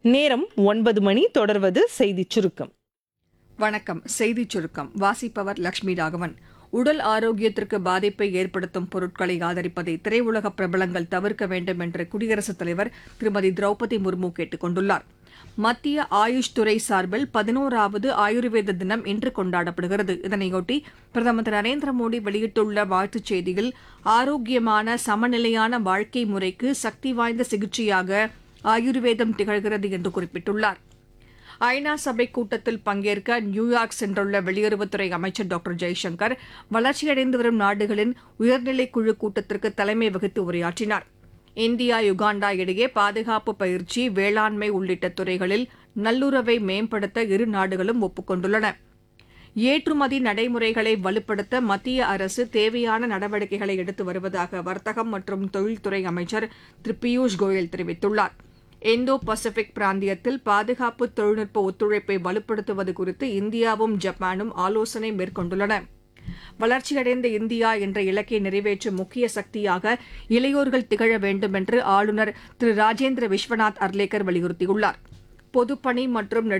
நேரம் ஒன்பது மணி தொடர்வது செய்திச் சுருக்கம் வணக்கம் செய்திச் சுருக்கம் வாசிப்பவர் லட்சுமி ராகவன் உடல் ஆரோக்கியத்திற்கு பாதிப்பை ஏற்படுத்தும் பொருட்களை ஆதரிப்பதை திரையுலக பிரபலங்கள் தவிர்க்க வேண்டும் என்று குடியரசுத் தலைவர் திருமதி திரௌபதி முர்மு கேட்டுக் கொண்டுள்ளார் மத்திய ஆயுஷ் துறை சார்பில் பதினோராவது ஆயுர்வேத தினம் இன்று கொண்டாடப்படுகிறது இதனையொட்டி பிரதமர் திரு நரேந்திர மோடி வெளியிட்டுள்ள வாழ்த்துச் செய்தியில் ஆரோக்கியமான சமநிலையான வாழ்க்கை முறைக்கு சக்தி வாய்ந்த சிகிச்சையாக ஆயுர்வேதம் திகழ்கிறது என்று குறிப்பிட்டுள்ளார் ஐநா சபை கூட்டத்தில் பங்கேற்க நியூயார்க் சென்றுள்ள வெளியுறவுத்துறை அமைச்சர் டாக்டர் ஜெய்சங்கர் வளர்ச்சியடைந்து வரும் நாடுகளின் உயர்நிலைக் குழு கூட்டத்திற்கு தலைமை வகித்து உரையாற்றினார் இந்தியா யுகாண்டா இடையே பாதுகாப்பு பயிற்சி வேளாண்மை உள்ளிட்ட துறைகளில் நல்லுறவை மேம்படுத்த இரு நாடுகளும் ஒப்புக்கொண்டுள்ளன ஏற்றுமதி நடைமுறைகளை வலுப்படுத்த மத்திய அரசு தேவையான நடவடிக்கைகளை எடுத்து வருவதாக வர்த்தகம் மற்றும் தொழில்துறை அமைச்சர் திரு பியூஷ் கோயல் தெரிவித்துள்ளார் இந்தோ பசிபிக் பிராந்தியத்தில் பாதுகாப்பு தொழில்நுட்ப ஒத்துழைப்பை வலுப்படுத்துவது குறித்து இந்தியாவும் ஜப்பானும் ஆலோசனை மேற்கொண்டுள்ளன வளர்ச்சியடைந்த இந்தியா என்ற இலக்கை நிறைவேற்றும் முக்கிய சக்தியாக இளையோர்கள் திகழ வேண்டும் என்று ஆளுநர் திரு ராஜேந்திர விஸ்வநாத் அர்லேக்கர் வலியுறுத்தியுள்ளார் பொதுப்பணி மற்றும்